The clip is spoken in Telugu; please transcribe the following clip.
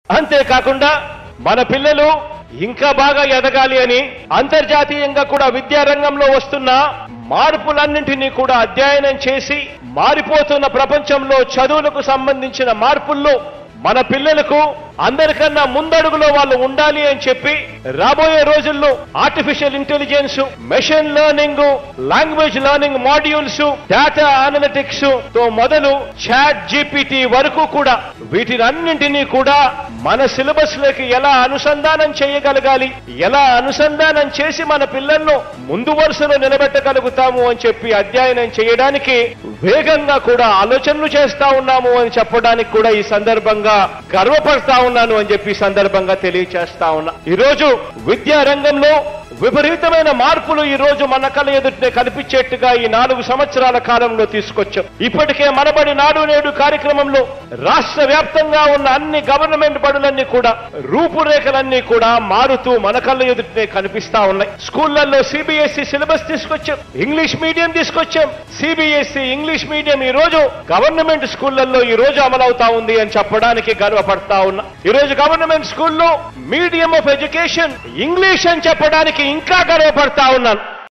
అంతేకాకుండా మన పిల్లలు ఇంకా బాగా ఎదగాలి అని అంతర్జాతీయంగా కూడా విద్యారంగంలో వస్తున్న మార్పులన్నింటినీ కూడా అధ్యయనం చేసి మారిపోతున్న ప్రపంచంలో చదువులకు సంబంధించిన మార్పుల్లో మన పిల్లలకు అందరికన్నా ముందడుగులో వాళ్ళు ఉండాలి అని చెప్పి రాబోయే రోజుల్లో artificial intelligence machine learning language learning modules data analytics తో మొదలు చాట్ జీపీటీ వరకు కూడా వీటినన్నింటినీ కూడా మన సిలబస్ లోకి ఎలా అనుసంధానం చేయగలగాలి ఎలా అనుసంధానం చేసి మన పిల్లలను ముందు వరుసలో నిలబెట్టగలుగుతాము అని చెప్పి అధ్యయనం చేయడానికి వేగంగా కూడా ఆలోచనలు చేస్తా ఉన్నాము అని చెప్పడానికి కూడా ఈ సందర్భంగా గర్వపడతా ఉన్నాను అని చెప్పి ఈ సందర్భంగా తెలియచేస్తా ఉన్నా ఈరోజు విద్యా రంగంలో విపరీతమైన మార్పులు ఈ రోజు మన కళ్ళ ఎదుటే కనిపించేట్టుగా ఈ నాలుగు సంవత్సరాల కాలంలో తీసుకొచ్చాం ఇప్పటికే మనబడి నాడు నేడు కార్యక్రమంలో రాష్ట్ర వ్యాప్తంగా ఉన్న అన్ని గవర్నమెంట్ బడులన్నీ కూడా రూపురేఖలన్నీ కూడా మారుతూ మన కళ్ళ ఎదుటే కనిపిస్తా ఉన్నాయి స్కూళ్లలో సిబిఎస్ఈ సిలబస్ తీసుకొచ్చాం ఇంగ్లీష్ మీడియం తీసుకొచ్చాం సిబిఎస్ఈ ఇంగ్లీష్ మీడియం ఈ రోజు గవర్నమెంట్ స్కూళ్లలో ఈ రోజు అమలవుతా ఉంది అని చెప్పడానికి గర్వపడతా ఉన్నా ఈ రోజు గవర్నమెంట్ స్కూల్లో మీడియం ఆఫ్ ఎడ్యుకేషన్ ఇంగ్లీష్ అని చెప్పడానికి ఇంకా గర్వపడతా ఉన్నాను